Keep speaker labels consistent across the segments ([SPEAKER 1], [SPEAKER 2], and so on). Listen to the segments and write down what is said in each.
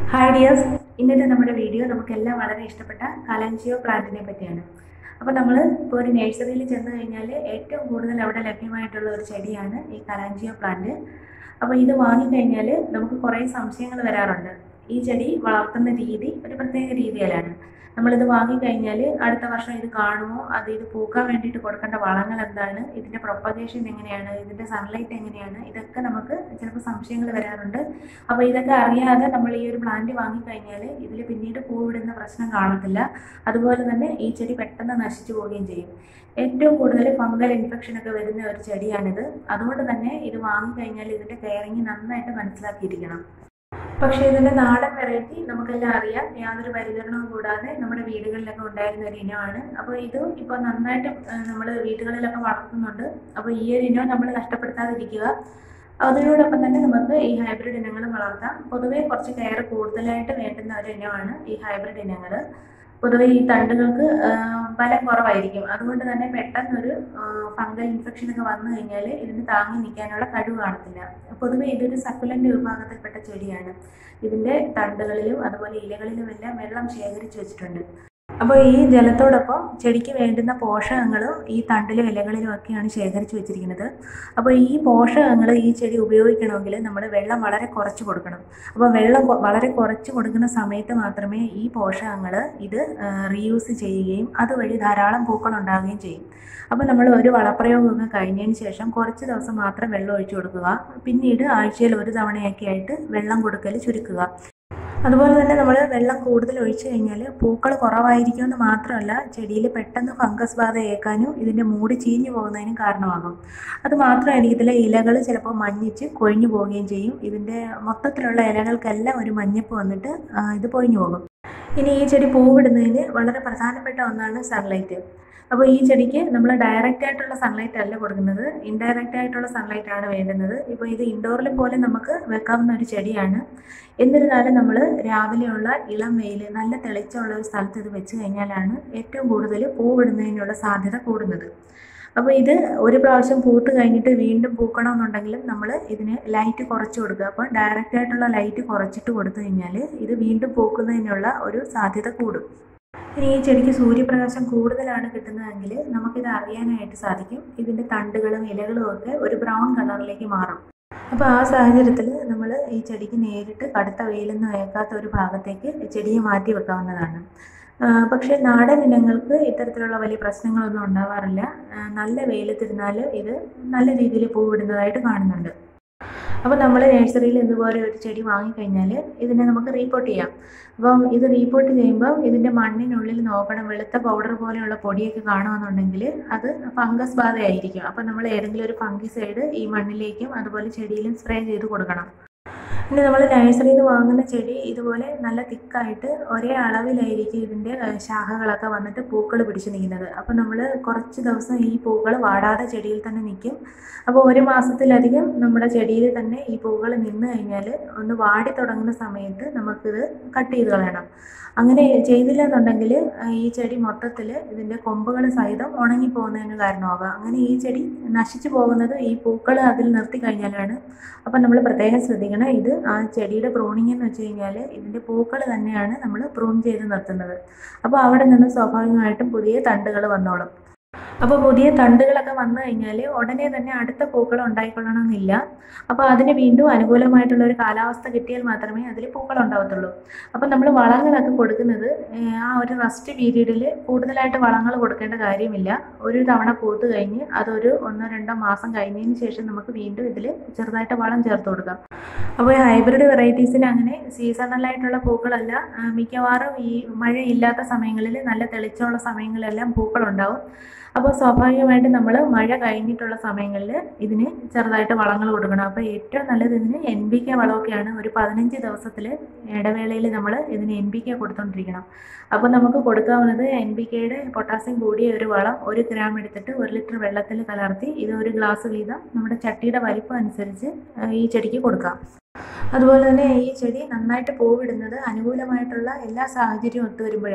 [SPEAKER 1] hi dears ഇന്നത്തെ നമ്മുടെ video നമുക്കെല്ലാം വളരെ ഇഷ്ടപ്പെട്ട കലഞ്ചിയോ പ്ലാന്റിനെ പറ്റിയാണ് അപ്പോൾ നമ്മൾ ഇപ്പോൾ ഒരു നഴ്സറിയിൽ ചെന്ന് കഴിഞ്ഞാൽ ഏറ്റവും കൂടുതൽ അവിടെ ലഭ്യമായിട്ടുള്ള ഒരു ചെടിയാണ് ഈ കലാഞ്ചിയോ പ്ലാന്റ് അപ്പോൾ ഇത് വാങ്ങിക്കഴിഞ്ഞാൽ നമുക്ക് കുറേ സംശയങ്ങൾ വരാറുണ്ട് ഈ ചെടി വളർത്തുന്ന രീതി ഒരു പ്രത്യേക രീതിയിലാണ് നമ്മളിത് വാങ്ങിക്കഴിഞ്ഞാൽ അടുത്ത വർഷം ഇത് കാണുമോ അത് ഇത് പൂക്കാൻ വേണ്ടിയിട്ട് കൊടുക്കേണ്ട വളങ്ങൾ എന്താണ് ഇതിൻ്റെ പ്രൊപ്പഗേഷൻ എങ്ങനെയാണ് ഇതിൻ്റെ സൺലൈറ്റ് എങ്ങനെയാണ് ഇതൊക്കെ നമുക്ക് ചിലപ്പോൾ സംശയങ്ങൾ വരാറുണ്ട് അപ്പോൾ ഇതൊക്കെ അറിയാതെ നമ്മൾ ഈ ഒരു പ്ലാന്റ് വാങ്ങിക്കഴിഞ്ഞാൽ ഇതിൽ പിന്നീട് പൂവിടുന്ന പ്രശ്നം കാണത്തില്ല അതുപോലെ തന്നെ ഈ ചെടി പെട്ടെന്ന് നശിച്ചു പോവുകയും ചെയ്യും ഏറ്റവും കൂടുതൽ ഫംഗൽ ഇൻഫെക്ഷൻ ഒക്കെ വരുന്ന ഒരു ചെടിയാണിത് അതുകൊണ്ട് തന്നെ ഇത് വാങ്ങിക്കഴിഞ്ഞാൽ ഇതിൻ്റെ കെയറിങ് നന്നായിട്ട് മനസ്സിലാക്കിയിരിക്കണം പക്ഷേ ഇതിൻ്റെ നാടൻ വെറൈറ്റി നമുക്കെല്ലാം അറിയാം യാതൊരു പരിചരണവും കൂടാതെ നമ്മുടെ വീടുകളിലൊക്കെ ഉണ്ടായിരുന്ന ഒരു ഇനമാണ് അപ്പോൾ ഇത് ഇപ്പോൾ നന്നായിട്ട് നമ്മൾ വീടുകളിലൊക്കെ വളർത്തുന്നുണ്ട് അപ്പോൾ ഈ ഒരു ഇനം നമ്മൾ നഷ്ടപ്പെടുത്താതിരിക്കുക അതിനോടൊപ്പം തന്നെ നമുക്ക് ഈ ഹൈബ്രിഡ് ഇനങ്ങളും വളർത്താം പൊതുവേ കുറച്ച് കെയർ കൂടുതലായിട്ട് വേണ്ടുന്ന ഒരു ഇനമാണ് ഈ ഹൈബ്രിഡ് ഇനങ്ങൾ പൊതുവേ ഈ തണ്ടുകൾക്ക് ബലം കുറവായിരിക്കും അതുകൊണ്ട് തന്നെ പെട്ടെന്നൊരു ഫംഗൽ ഇൻഫെക്ഷൻ ഒക്കെ വന്നു കഴിഞ്ഞാൽ ഇതിന് താങ്ങി നിൽക്കാനുള്ള കഴിവ് കാണത്തില്ല പൊതുവേ ഇതൊരു സക്കുലൻ്റ് വിഭാഗത്തിൽപ്പെട്ട ചെടിയാണ് ഇതിൻ്റെ തണ്ടുകളിലും അതുപോലെ ഇലകളിലും എല്ലാം വെള്ളം ശേഖരിച്ചു വെച്ചിട്ടുണ്ട് അപ്പോൾ ഈ ജലത്തോടൊപ്പം ചെടിക്ക് വേണ്ടുന്ന പോഷകങ്ങളും ഈ തണ്ടിലും ഇലകളിലും ഒക്കെയാണ് ശേഖരിച്ചു വെച്ചിരിക്കുന്നത് അപ്പോൾ ഈ പോഷകങ്ങൾ ഈ ചെടി ഉപയോഗിക്കണമെങ്കിൽ നമ്മൾ വെള്ളം വളരെ കുറച്ച് കൊടുക്കണം അപ്പോൾ വെള്ളം വളരെ കുറച്ച് കൊടുക്കുന്ന സമയത്ത് മാത്രമേ ഈ പോഷകങ്ങൾ ഇത് റീയൂസ് ചെയ്യുകയും അതുവഴി ധാരാളം പൂക്കൾ ഉണ്ടാവുകയും ചെയ്യും അപ്പോൾ നമ്മൾ ഒരു വളപ്രയോഗമൊക്കെ കഴിഞ്ഞതിന് ശേഷം കുറച്ച് ദിവസം മാത്രം വെള്ളം ഒഴിച്ചു കൊടുക്കുക പിന്നീട് ആഴ്ചയിൽ ഒരു തവണയൊക്കെ ആയിട്ട് വെള്ളം കൊടുക്കൽ ചുരുക്കുക അതുപോലെ തന്നെ നമ്മൾ വെള്ളം കൂടുതൽ ഒഴിച്ചു കഴിഞ്ഞാൽ പൂക്കൾ കുറവായിരിക്കുമെന്ന് മാത്രമല്ല ചെടിയിൽ പെട്ടെന്ന് ഫംഗസ് ബാധ ഏൽക്കാനും ഇതിൻ്റെ മൂടി ചീഞ്ഞു പോകുന്നതിനും കാരണമാകും അത് മാത്രമല്ല ഇതിലെ ഇലകൾ ചിലപ്പോൾ മഞ്ഞിച്ച് കൊഴിഞ്ഞു പോവുകയും ചെയ്യും ഇതിൻ്റെ മൊത്തത്തിലുള്ള ഇലകൾക്കെല്ലാം ഒരു മഞ്ഞപ്പ് വന്നിട്ട് ഇത് പൊഴിഞ്ഞു പോകും ഇനി ഈ ചെടി പൂവിടുന്നതിന് വളരെ പ്രധാനപ്പെട്ട ഒന്നാണ് സൺലൈറ്റ് അപ്പോൾ ഈ ചെടിക്ക് നമ്മൾ ഡയറക്റ്റ് ആയിട്ടുള്ള സൺലൈറ്റ് അല്ല കൊടുക്കുന്നത് ഇൻഡയറക്റ്റ് ആയിട്ടുള്ള സൺലൈറ്റ് ആണ് വേണ്ടുന്നത് ഇപ്പോൾ ഇത് ഇൻഡോറിൽ പോലെ നമുക്ക് വെക്കാവുന്ന ഒരു ചെടിയാണ് എന്നിരുന്നാലും നമ്മൾ രാവിലെയുള്ള ഇളം വെയിൽ നല്ല തെളിച്ചമുള്ള ഒരു സ്ഥലത്ത് ഇത് വെച്ച് കഴിഞ്ഞാലാണ് ഏറ്റവും കൂടുതൽ പൂവിടുന്നതിനുള്ള സാധ്യത കൂടുന്നത് അപ്പോൾ ഇത് ഒരു പ്രാവശ്യം പൂത്ത് കഴിഞ്ഞിട്ട് വീണ്ടും പൂക്കണമെന്നുണ്ടെങ്കിലും നമ്മൾ ഇതിന് ലൈറ്റ് കുറച്ച് കൊടുക്കുക അപ്പോൾ ഡയറക്റ്റ് ആയിട്ടുള്ള ലൈറ്റ് കുറച്ചിട്ട് കൊടുത്തു കഴിഞ്ഞാൽ ഇത് വീണ്ടും പൂക്കുന്നതിനുള്ള ഒരു സാധ്യത കൂടും ഇനി ഈ ചെടിക്ക് സൂര്യപ്രകാശം കൂടുതലാണ് കിട്ടുന്നതെങ്കിൽ നമുക്കിത് അറിയാനായിട്ട് സാധിക്കും ഇതിൻ്റെ തണ്ടുകളും ഇലകളും ഒക്കെ ഒരു ബ്രൗൺ കളറിലേക്ക് മാറും അപ്പോൾ ആ സാഹചര്യത്തിൽ നമ്മൾ ഈ ചെടിക്ക് നേരിട്ട് കടുത്ത വെയിലൊന്നും അയക്കാത്ത ഒരു ഭാഗത്തേക്ക് ചെടിയെ മാറ്റി വെക്കാവുന്നതാണ് പക്ഷേ നാടൻ ഇനങ്ങൾക്ക് ഇത്തരത്തിലുള്ള വലിയ പ്രശ്നങ്ങളൊന്നും ഉണ്ടാവാറില്ല നല്ല വെയിലത്തിരുന്നാൽ ഇത് നല്ല രീതിയിൽ പൂവിടുന്നതായിട്ട് കാണുന്നുണ്ട് അപ്പോൾ നമ്മൾ നഴ്സറിയിൽ ഇതുപോലെ ഒരു ചെടി വാങ്ങിക്കഴിഞ്ഞാൽ ഇതിനെ നമുക്ക് റീപോർട്ട് ചെയ്യാം അപ്പം ഇത് റീപോർട്ട് ചെയ്യുമ്പോൾ ഇതിൻ്റെ മണ്ണിനുള്ളിൽ നോക്കണം വെളുത്ത പൗഡർ പോലെയുള്ള പൊടിയൊക്കെ കാണുമെന്നുണ്ടെങ്കിൽ അത് ഫംഗസ് ബാധയായിരിക്കും അപ്പോൾ നമ്മൾ ഏതെങ്കിലും ഒരു ഫംഗിസൈഡ് ഈ മണ്ണിലേക്കും അതുപോലെ ചെടിയിലും സ്പ്രേ ചെയ്ത് കൊടുക്കണം ഇനി നമ്മൾ നഴ്സറിയിൽ നിന്ന് വാങ്ങുന്ന ചെടി ഇതുപോലെ നല്ല തിക്കായിട്ട് ഒരേ അളവിലായിരിക്കും ഇതിൻ്റെ ശാഖകളൊക്കെ വന്നിട്ട് പൂക്കൾ പിടിച്ച് നിൽക്കുന്നത് അപ്പോൾ നമ്മൾ കുറച്ച് ദിവസം ഈ പൂക്കൾ വാടാതെ ചെടിയിൽ തന്നെ നിൽക്കും അപ്പോൾ ഒരു മാസത്തിലധികം നമ്മുടെ ചെടിയിൽ തന്നെ ഈ പൂക്കൾ നിന്ന് കഴിഞ്ഞാൽ ഒന്ന് വാടി തുടങ്ങുന്ന സമയത്ത് നമുക്കിത് കട്ട് ചെയ്ത് കളയണം അങ്ങനെ ചെയ്തില്ല എന്നുണ്ടെങ്കിൽ ഈ ചെടി മൊത്തത്തിൽ ഇതിൻ്റെ കൊമ്പുകൾ സഹിതം ഉണങ്ങിപ്പോകുന്നതിന് കാരണമാകാം അങ്ങനെ ഈ ചെടി നശിച്ചു പോകുന്നത് ഈ പൂക്കൾ അതിൽ നിർത്തി കഴിഞ്ഞാലാണ് അപ്പം നമ്മൾ പ്രത്യേകം ശ്രദ്ധിക്കണം ഇത് ആ ചെടിയുടെ പ്രൂണിങ് എന്ന് വെച്ച് കഴിഞ്ഞാൽ ഇതിൻ്റെ പൂക്കൾ തന്നെയാണ് നമ്മൾ പ്രൂൺ ചെയ്ത് നിർത്തുന്നത് അപ്പോൾ അവിടെ നിന്ന് സ്വാഭാവികമായിട്ടും പുതിയ തണ്ടുകൾ വന്നോളും അപ്പോൾ പുതിയ തണ്ടുകളൊക്കെ വന്നു കഴിഞ്ഞാൽ ഉടനെ തന്നെ അടുത്ത പൂക്കൾ ഉണ്ടായിക്കൊള്ളണമെന്നില്ല അപ്പോൾ അതിന് വീണ്ടും അനുകൂലമായിട്ടുള്ള ഒരു കാലാവസ്ഥ കിട്ടിയാൽ മാത്രമേ അതിൽ പൂക്കൾ ഉണ്ടാവത്തുള്ളൂ അപ്പോൾ നമ്മൾ വളങ്ങളൊക്കെ കൊടുക്കുന്നത് ആ ഒരു റസ്റ്റ് പീരീഡിൽ കൂടുതലായിട്ട് വളങ്ങൾ കൊടുക്കേണ്ട കാര്യമില്ല ഒരു തവണ പൂത്ത് കഴിഞ്ഞ് അതൊരു ഒന്നോ രണ്ടോ മാസം കഴിഞ്ഞതിന് ശേഷം നമുക്ക് വീണ്ടും ഇതിൽ ചെറുതായിട്ട് വളം ചേർത്ത് കൊടുക്കാം അപ്പോൾ ഈ ഹൈബ്രിഡ് വെറൈറ്റീസിന് അങ്ങനെ സീസണലായിട്ടുള്ള പൂക്കളല്ല മിക്കവാറും ഈ മഴയില്ലാത്ത സമയങ്ങളിൽ നല്ല തെളിച്ചമുള്ള സമയങ്ങളിലെല്ലാം പൂക്കളുണ്ടാവും അപ്പോൾ സ്വാഭാവികമായിട്ട് നമ്മൾ മഴ കഴിഞ്ഞിട്ടുള്ള സമയങ്ങളിൽ ഇതിന് ചെറുതായിട്ട് വളങ്ങൾ കൊടുക്കണം അപ്പോൾ ഏറ്റവും നല്ലത് ഇതിന് എൻ ബി കെ വളമൊക്കെയാണ് ഒരു പതിനഞ്ച് ദിവസത്തിൽ ഇടവേളയിൽ നമ്മൾ ഇതിന് എൻ ബി കെ കൊടുത്തുകൊണ്ടിരിക്കണം അപ്പോൾ നമുക്ക് കൊടുക്കാവുന്നത് എൻ ബി കെയുടെ പൊട്ടാസ്യം കൂടിയ ഒരു വളം ഒരു ഗ്രാം എടുത്തിട്ട് ഒരു ലിറ്റർ വെള്ളത്തിൽ കലർത്തി ഇത് ഒരു ഗ്ലാസ് വീതം നമ്മുടെ ചട്ടിയുടെ വലിപ്പം അനുസരിച്ച് ഈ ചെടിക്ക് കൊടുക്കാം അതുപോലെ തന്നെ ഈ ചെടി നന്നായിട്ട് പൂവിടുന്നത് അനുകൂലമായിട്ടുള്ള എല്ലാ സാഹചര്യവും ഒത്തുവരുമ്പോഴാണ്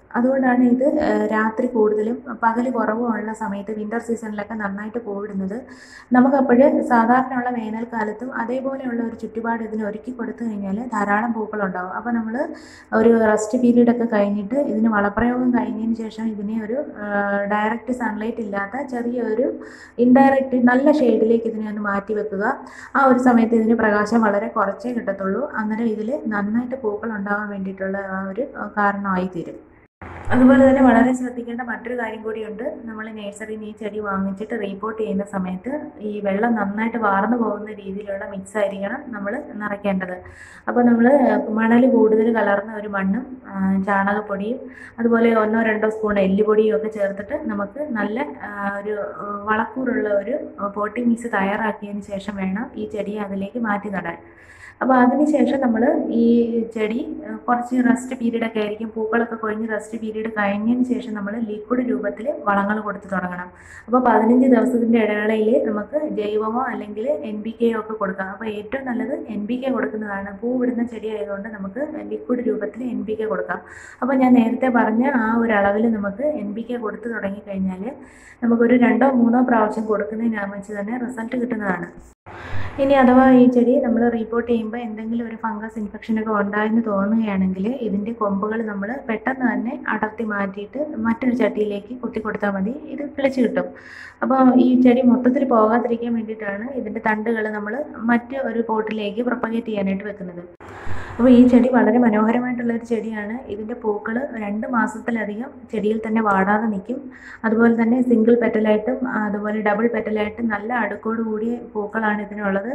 [SPEAKER 1] അതുകൊണ്ടാണ് ഇത് ഏഹ്, രാത്രി കൂടുതലും പകൽ കുറവുമുള്ള സമയത്ത് വിൻ്റർ സീസണിലൊക്കെ നന്നായിട്ട് പൂവിടുന്നത് നമുക്കപ്പോൾ സാധാരണയുള്ള വേനൽക്കാലത്തും അതേപോലെയുള്ള ഒരു ചുറ്റുപാട് ഇതിന് ഒരുക്കി കൊടുത്തു കഴിഞ്ഞാൽ ധാരാളം പൂക്കളുണ്ടാവും അപ്പോൾ നമ്മൾ ഒരു റെസ്റ്റ് പീരീഡ് ഒക്കെ കഴിഞ്ഞിട്ട് ഇതിന് വളപ്രയോഗം കഴിഞ്ഞതിന് ശേഷം ഇതിനെ ഒരു ഡയറക്റ്റ് സൺലൈറ്റ് ഇല്ലാത്ത ചെറിയൊരു ഇൻഡയറക്റ്റ് നല്ല ഷെയ്ഡിലേക്ക് ഇതിനെ ഒന്ന് മാറ്റി വെക്കുക ആ ഒരു സമയത്ത് ഇതിന് പ്രകാശം വളരെ കുറച്ചേ കിട്ടത്തുള്ളൂ അന്നേരം ഇതിൽ നന്നായിട്ട് പൂക്കൾ ഉണ്ടാവാൻ വേണ്ടിയിട്ടുള്ള ആ ഒരു ആ, കാരണമായി തീരും അതുപോലെ തന്നെ വളരെ ശ്രദ്ധിക്കേണ്ട മറ്റൊരു കാര്യം കൂടിയുണ്ട് നമ്മൾ നഴ്സറിയിൽ നിന്ന് ഈ ചെടി വാങ്ങിച്ചിട്ട് റീപോർട്ട് ചെയ്യുന്ന സമയത്ത് ഈ വെള്ളം നന്നായിട്ട് വാർന്നു പോകുന്ന രീതിയിലുള്ള മിക്സ് ആയിരിക്കണം നമ്മൾ നിറയ്ക്കേണ്ടത് അപ്പോൾ നമ്മൾ മണൽ കൂടുതൽ കലർന്ന ഒരു മണ്ണും ആ, ചാണകപ്പൊടിയും അതുപോലെ ഒന്നോ രണ്ടോ സ്പൂൺ എല്ലുപൊടിയും ഒക്കെ ചേർത്തിട്ട് നമുക്ക് നല്ല ആ, ഒരു ആ, വളക്കൂറുള്ള ഒരു പോട്ടി മിക്സ് തയ്യാറാക്കിയതിന് ശേഷം വേണം ഈ ചെടിയെ അതിലേക്ക് മാറ്റി നടാൻ അപ്പോൾ അതിനുശേഷം നമ്മൾ ഈ ചെടി ആ, കുറച്ച് റെസ്റ്റ് പീരീഡ് ഒക്കെ ആയിരിക്കും പൂക്കളൊക്കെ കൊഴിഞ്ഞ് റെസ്റ്റ് പീരീഡ് കഴിഞ്ഞതിന് ശേഷം നമ്മൾ ലിക്വിഡ് രൂപത്തിൽ വളങ്ങൾ കൊടുത്ത് തുടങ്ങണം അപ്പോൾ പതിനഞ്ച് ദിവസത്തിൻ്റെ ഇടവേളയിൽ നമുക്ക് ജൈവമോ അല്ലെങ്കിൽ എൻ ബി കെയോ ഒക്കെ കൊടുക്കാം അപ്പോൾ ഏറ്റവും നല്ലത് എൻ ബി കെ കൊടുക്കുന്നതാണ് പൂ വിടുന്ന ചെടി ആയതുകൊണ്ട് നമുക്ക് ലിക്വിഡ് രൂപത്തിൽ എൻ ബി കെ കൊടുക്കാം അപ്പോൾ ഞാൻ നേരത്തെ പറഞ്ഞ ആ ഒരു അളവിൽ നമുക്ക് എൻ ബി കെ കൊടുത്ത് തുടങ്ങിക്കഴിഞ്ഞാൽ നമുക്കൊരു രണ്ടോ മൂന്നോ പ്രാവശ്യം കൊടുക്കുന്നതിന് വെച്ച് തന്നെ റിസൾട്ട് കിട്ടുന്നതാണ് ഇനി അഥവാ ഈ ചെടി നമ്മൾ റിപ്പോർട്ട് ചെയ്യുമ്പോൾ എന്തെങ്കിലും ഒരു ഫംഗസ് ഇൻഫെക്ഷനൊക്കെ ഉണ്ടായെന്ന് തോന്നുകയാണെങ്കിൽ ഇതിൻ്റെ കൊമ്പുകൾ നമ്മൾ പെട്ടെന്ന് തന്നെ അടർത്തി മാറ്റിയിട്ട് മറ്റൊരു ചട്ടിയിലേക്ക് കുത്തി കൊടുത്താൽ മതി ഇത് കിളിച്ച് കിട്ടും അപ്പോൾ ഈ ചെടി മൊത്തത്തിൽ പോകാതിരിക്കാൻ വേണ്ടിയിട്ടാണ് ഇതിൻ്റെ തണ്ടുകൾ നമ്മൾ മറ്റ് ഒരു പോട്ടിലേക്ക് പ്രൊപ്പഗേറ്റ് ചെയ്യാനായിട്ട് വെക്കുന്നത് അപ്പോൾ ഈ ചെടി വളരെ മനോഹരമായിട്ടുള്ള ഒരു ചെടിയാണ് ഇതിൻ്റെ പൂക്കൾ രണ്ട് മാസത്തിലധികം ചെടിയിൽ തന്നെ വാടാതെ നിൽക്കും അതുപോലെ തന്നെ സിംഗിൾ പെറ്റലായിട്ടും അതുപോലെ ഡബിൾ പെറ്റലായിട്ടും നല്ല അടുക്കോട് കൂടിയ പൂക്കളാണ് ഇതിനുള്ളത്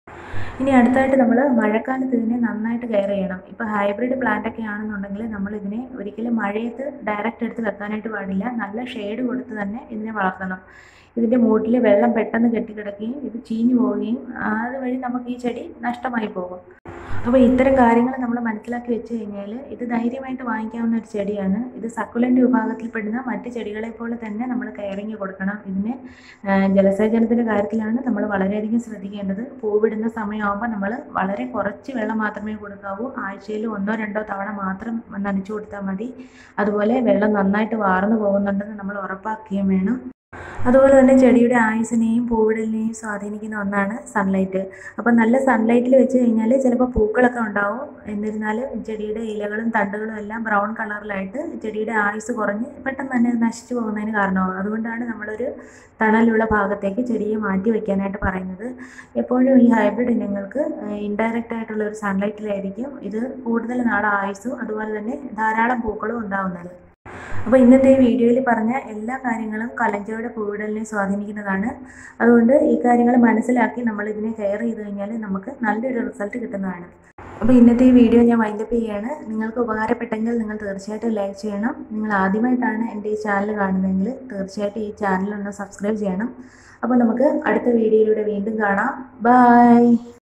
[SPEAKER 1] ഇനി അടുത്തായിട്ട് നമ്മൾ മഴക്കാലത്ത് ഇതിനെ നന്നായിട്ട് കെയർ ചെയ്യണം ഇപ്പോൾ ഹൈബ്രിഡ് പ്ലാന്റ് ഒക്കെ ആണെന്നുണ്ടെങ്കിൽ നമ്മൾ ഇതിനെ ഒരിക്കലും മഴയത്ത് ഡയറക്റ്റ് എടുത്ത് വെക്കാനായിട്ട് പാടില്ല നല്ല ഷെയ്ഡ് കൊടുത്ത് തന്നെ ഇതിനെ വളർത്തണം ഇതിൻ്റെ മൂട്ടിൽ വെള്ളം പെട്ടെന്ന് കെട്ടിക്കിടക്കുകയും ഇത് ചീഞ്ഞു പോവുകയും അതുവഴി നമുക്ക് ഈ ചെടി നഷ്ടമായി പോകും അപ്പോൾ ഇത്തരം കാര്യങ്ങൾ നമ്മൾ മനസ്സിലാക്കി വെച്ച് കഴിഞ്ഞാൽ ഇത് ധൈര്യമായിട്ട് വാങ്ങിക്കാവുന്ന ഒരു ചെടിയാണ് ഇത് സക്കുലൻ്റ് വിഭാഗത്തിൽപ്പെടുന്ന മറ്റ് ചെടികളെ പോലെ തന്നെ നമ്മൾ കെയറിങ് കൊടുക്കണം ഇതിന് ആ, ജലസേചനത്തിൻ്റെ കാര്യത്തിലാണ് നമ്മൾ വളരെയധികം ശ്രദ്ധിക്കേണ്ടത് പൂവിടുന്ന സമയമാകുമ്പോൾ നമ്മൾ വളരെ കുറച്ച് വെള്ളം മാത്രമേ കൊടുക്കാവൂ ആഴ്ചയിൽ ഒന്നോ രണ്ടോ തവണ മാത്രം നനച്ചു കൊടുത്താൽ മതി അതുപോലെ വെള്ളം നന്നായിട്ട് വാർന്നു പോകുന്നുണ്ടെന്ന് നമ്മൾ ഉറപ്പാക്കുകയും വേണം അതുപോലെ തന്നെ ചെടിയുടെ ആയുസിനെയും പൂവിടലിനെയും സ്വാധീനിക്കുന്ന ഒന്നാണ് സൺലൈറ്റ് അപ്പോൾ നല്ല സൺലൈറ്റിൽ വെച്ച് കഴിഞ്ഞാൽ ചിലപ്പോൾ പൂക്കളൊക്കെ ഉണ്ടാവും എന്നിരുന്നാലും ചെടിയുടെ ഇലകളും തണ്ടുകളും എല്ലാം ബ്രൗൺ കളറിലായിട്ട് ചെടിയുടെ ആയുസ് കുറഞ്ഞ് പെട്ടെന്ന് തന്നെ നശിച്ചു പോകുന്നതിന് കാരണമാകും അതുകൊണ്ടാണ് നമ്മളൊരു തണലുള്ള ഭാഗത്തേക്ക് ചെടിയെ മാറ്റി വയ്ക്കാനായിട്ട് പറയുന്നത് എപ്പോഴും ഈ ഹൈബ്രിഡ് ഇനങ്ങൾക്ക് ഇൻഡയറക്റ്റ് ആയിട്ടുള്ള ഒരു സൺലൈറ്റിലായിരിക്കും ഇത് കൂടുതൽ നാൾ ആയുസ്സും അതുപോലെ തന്നെ ധാരാളം പൂക്കളും ഉണ്ടാവുന്നത് അപ്പോൾ ഇന്നത്തെ ഈ വീഡിയോയിൽ പറഞ്ഞ എല്ലാ കാര്യങ്ങളും കലഞ്ചയുടെ പൂവിടലിനെ സ്വാധീനിക്കുന്നതാണ് അതുകൊണ്ട് ഈ കാര്യങ്ങൾ മനസ്സിലാക്കി നമ്മൾ ഇതിനെ കെയർ ചെയ്ത് കഴിഞ്ഞാൽ നമുക്ക് നല്ലൊരു റിസൾട്ട് കിട്ടുന്നതാണ് അപ്പോൾ ഇന്നത്തെ ഈ വീഡിയോ ഞാൻ വൈൻഡപ്പ് ചെയ്യുകയാണ് നിങ്ങൾക്ക് ഉപകാരപ്പെട്ടെങ്കിൽ നിങ്ങൾ തീർച്ചയായിട്ടും ലൈക്ക് ചെയ്യണം നിങ്ങൾ ആദ്യമായിട്ടാണ് എൻ്റെ ഈ ചാനൽ കാണുന്നതെങ്കിൽ തീർച്ചയായിട്ടും ഈ ചാനൽ ഒന്ന് സബ്സ്ക്രൈബ് ചെയ്യണം അപ്പോൾ നമുക്ക് അടുത്ത വീഡിയോയിലൂടെ വീണ്ടും കാണാം ബൈ